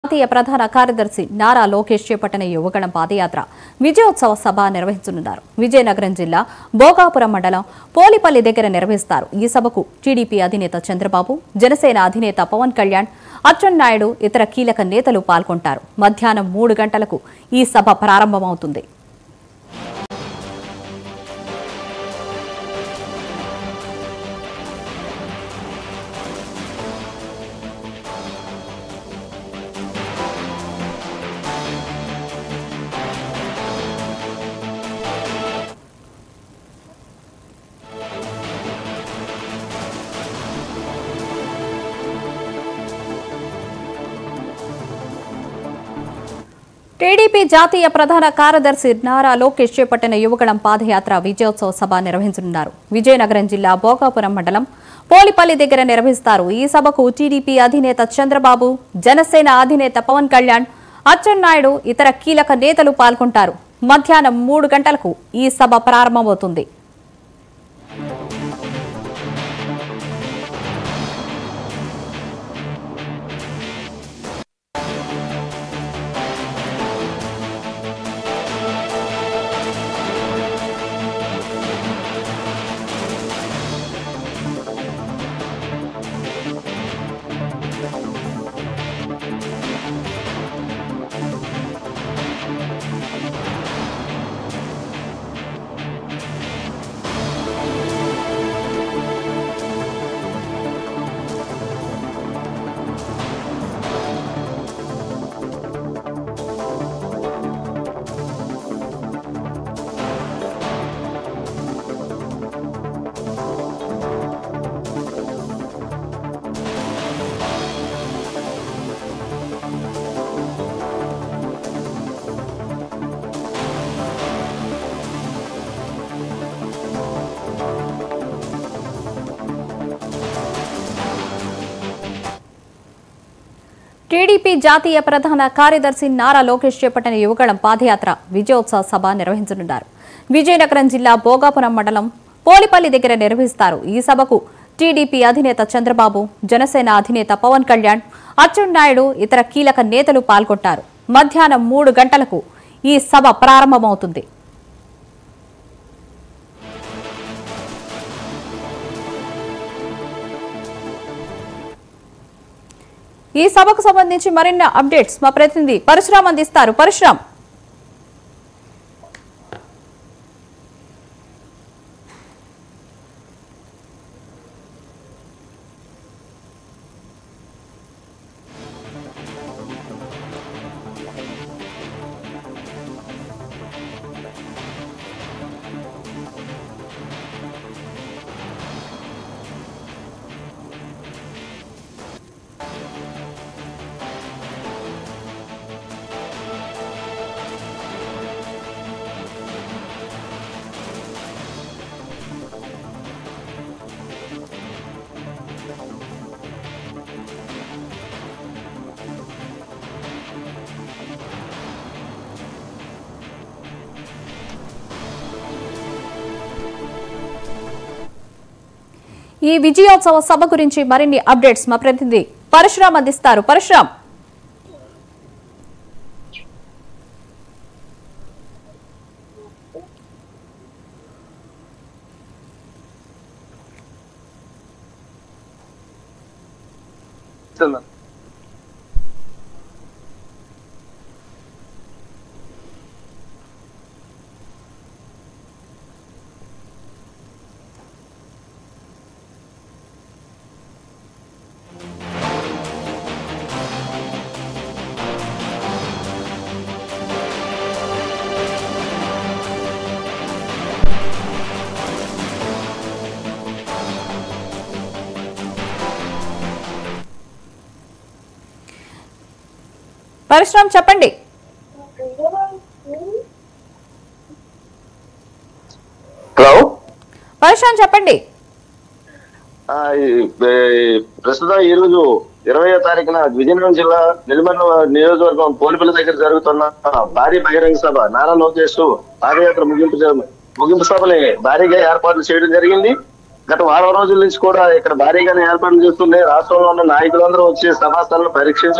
జాతీయ ప్రధాన కార్యదర్శి నారా లోకేష్ చేపట్టిన యువగణం పాదయాత్ర విజయోత్సవ సభ నిర్వహించనున్నారు విజయనగరం జిల్లా భోగాపురం మండలం పోలిపల్లి దగ్గర నిర్వహిస్తారు ఈ సభకు టీడీపీ అధినేత చంద్రబాబు జనసేన అధినేత పవన్ కళ్యాణ్ అచ్చెన్నాయుడు ఇతర కీలక నేతలు పాల్గొంటారు మధ్యాహ్నం మూడు గంటలకు ఈ సభ ప్రారంభమవుతుంది టీడీపీ జాతీయ ప్రధాన కార్యదర్శి నారా లోకేష్ చేపట్టిన యువగణం పాదయాత్ర విజయోత్సవ సభ నిర్వహించనున్నారు విజయనగరం జిల్లా భోగాపురం మండలం పోలిపల్లి దగ్గర నిర్వహిస్తారు ఈ సభకు టీడీపీ అధినేత చంద్రబాబు జనసేన అధినేత పవన్ కళ్యాణ్ అచ్చెన్నాయుడు ఇతర కీలక నేతలు పాల్గొంటారు మధ్యాహ్నం మూడు గంటలకు ఈ సభ ప్రారంభమవుతుంది టీడీపీ జాతీయ ప్రధాన కార్యదర్శి నారా లోకేష్ చేపట్టిన యువగళం పాదయాత్ర విజయోత్సవ సభ నిర్వహించనున్నారు విజయనగరం జిల్లా భోగాపురం మండలం పోలిపల్లి దగ్గర నిర్వహిస్తారు ఈ సభకు టీడీపీ అధినేత చంద్రబాబు జనసేన అధినేత పవన్ కళ్యాణ్ అచ్చెన్నాయుడు ఇతర కీలక నేతలు పాల్గొంటారు మధ్యాహ్నం మూడు గంటలకు ఈ సభ ప్రారంభమవుతుంది ఈ సభకు సంబంధించి మరిన్ని అప్డేట్స్ మా ప్రతినిధి పరశురామ్ అందిస్తారు పరశురామ్ ఈ విజయోత్సవ సభ గురించి మరిన్ని అప్డేట్స్ మా ప్రతినిధి పరశురామ్ అందిస్తారు పరశురామ్ ఇస్తున్నాను పరశురామ్ చెప్పండి హలో పరశురామ్ చెప్పండి ఆ, ఈ- ఈ- ప్రస్తుతం ఈ రోజు ఇరవయో తారీఖున విజయనగరం జిల్లా నిలమల నియోజకవర్గం పోలిపల్లి దగ్గర జరుగుతున్న భారీ బహిరంగ సభ నారా లోకేష్ పాదయాత్ర ముగింపు జ- ముగింపు సభని భారీగా ఏర్పాట్లు చేయడం జరిగింది గత వారం రోజుల నుంచి కూడా ఇక్కడ భారీగానే ఏర్పాట్లు చేస్తుంది రాష్ట్రంలో ఉన్న నాయకులందరూ వచ్చి సభాస్థలను పరీక్షించడం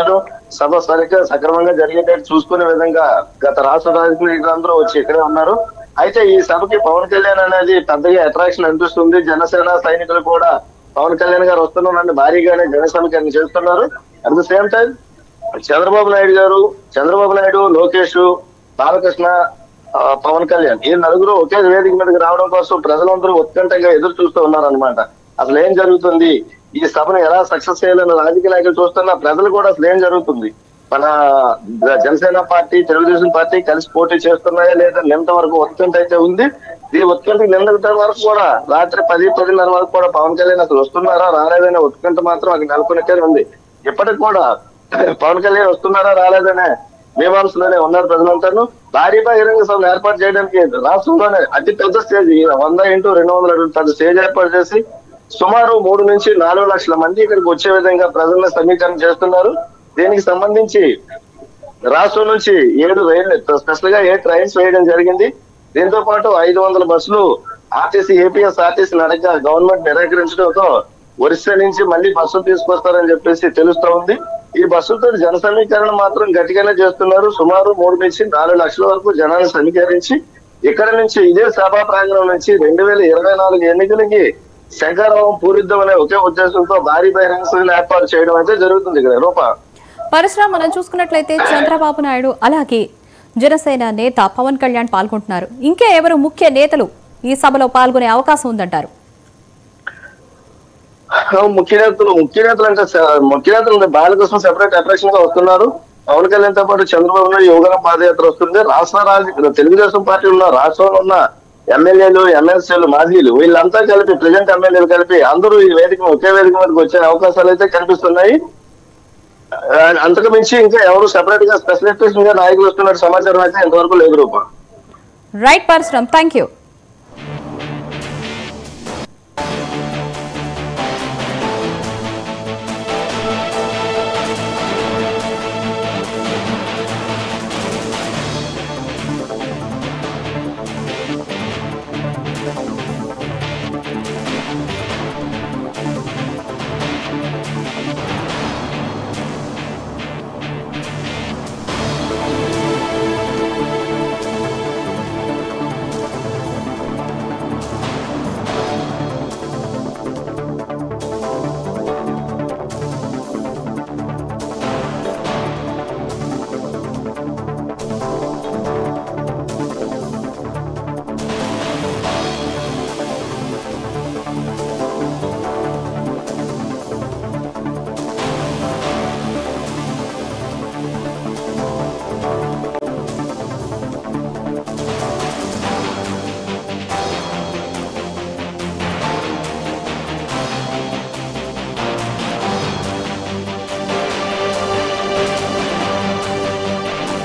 సభ సరిగ్గా సక్రమంగా జరిగేటట్టు చూసుకునే విధంగా గత రాష్ట్ర రాజకీయులందరూ వచ్చి ఇక్కడే ఉన్నారు అయితే ఈ సభకి పవన్ కళ్యాణ్ అనేది పెద్దగా అట్రాక్షన్ అనిపిస్తుంది జనసేన సైనికులు కూడా పవన్ కళ్యాణ్ గారు వస్తున్నారని భారీగానే జన సమీకరణ చేస్తున్నారు at the same time Chandrababu Naidu garu Chandrababu Naidu Lokesh Balakrishna ఆ, పవన్ కళ్యాణ్ ఈ నలుగురు ఒకే వేదిక మీదకి రావడం కోసం ప్రజలందరూ ఉత్కంఠగా ఎదురు చూస్తూ ఉన్నారనమాట అసలు ఏం జరుగుతుంది ఈ సభను ఎలా సక్సెస్ చేయాలని రాజకీయ నాయకులు చూస్తున్నా ప్రజలు కూడా అసలు ఏం జరుగుతుంది మన జనసేన పార్టీ తెలుగుదేశం పార్టీ కలిసి పోటీ చేస్తున్నాయా లేదా నిన్నటి వరకు ఉత్కంఠ అయితే ఉంది ఈ ఉత్కంఠ నిన్నటి వరకు కూడా రాత్రి పది పదిన్నర వరకు కూడా పవన్ కళ్యాణ్ అసలు వస్తున్నారా రాలేదనే ఉత్కంఠ మాత్రం అక్కడ నెలకొనికే ఉంది ఇప్పటికి కూడా పవన్ కళ్యాణ్ వస్తున్నారా రాలేదనే మీమాంసలోనే ఉన్నారు ప్రజలంతాను భారీ బహిరంగ సభను ఏర్పాటు చేయడానికి రాష్ట్రంలోనే అతి పెద్ద స్టేజ్ ఈ వంద ఇంటూ రెండు వందల అడుగులు పెద్ద స్టేజ్ ఏర్పాటు చేసి సుమారు మూడు నుంచి నాలుగు లక్షల మంది ఇక్కడికి వచ్చే విధంగా ప్రజలను సమీకరణ చేస్తున్నారు దీనికి సంబంధించి రాష్ట్రం నుంచి ఏడు రైళ్లు స్పెషల్ గా ఏ ట్రైన్స్ వేయడం జరిగింది దీంతో పాటు ఐదు వందల బస్సులు ఆర్టీసీ ఏపీఎస్ ఆర్టీసీ నడక గవర్నమెంట్ నిరాకరించడంతో ఒరిస్సా నుంచి మళ్ళీ బస్సులు తీసుకొస్తారని చెప్పేసి తెలుస్తా ఉంది ఈ బస్సులతో జన సమీకరణ మాత్రం గట్టిగానే చేస్తున్నారు సుమారు మూడు నుంచి నాలుగు లక్షల వరకు జనాన్ని సమీకరించి ఇక్కడ నుంచి ఇదే సభా ప్రాంగణం నుంచి రెండు వేల ఇరవై నాలుగు ఎన్నికలకి శంకరావం పూరిద్దామనే ఒకే ఉద్దేశంతో భారీ బహిరంగ సభను ఏర్పాటు చేయడం అయితే జరుగుతుంది ఇక్కడ రూపా పరశురామ్ మనం చూసుకున్నట్లయితే చంద్రబాబు నాయుడు అలాగే జనసేన నేత పవన్ కళ్యాణ్ పాల్గొంటున్నారు ఇంకా ఎవరు ముఖ్య నేతలు ఈ సభలో పాల్గొనే అవకాశం ఉందంటారు ముఖ్య నేతలు ముఖ్య నేతలు అంటే స- ముఖ్య నేతలు అంటే బాలకృష్ణ సెపరేట్ అట్రాక్షన్ గా వస్తున్నారు పవన్ కళ్యాణ్ తో పాటు చంద్రబాబు నాయుడు యువగల పాదయాత్ర వస్తుంది రాష్ట్ర రాజకీయ తెలుగుదేశం పార్టీ ఉన్న రాష్ట్రంలో ఉన్న ఎమ్మెల్యేలు ఎమ్మెల్సీలు మాజీలు వీళ్ళంతా కలిపి ప్రజెంట్ ఎమ్మెల్యేలు కలిపి అందరూ ఈ వేదిక ఒకే వేదిక మీదకి వచ్చే అవకాశాలు అయితే కనిపిస్తున్నాయి ఆ, అంతకు మించి ఇంకా ఎవరు సెపరేట్ గా స్పెషలిస్ట్ గా నాయకులు వస్తున్న సమాచారం అయితే ఇంతవరకు లేదు Roopa right Parashuram thank you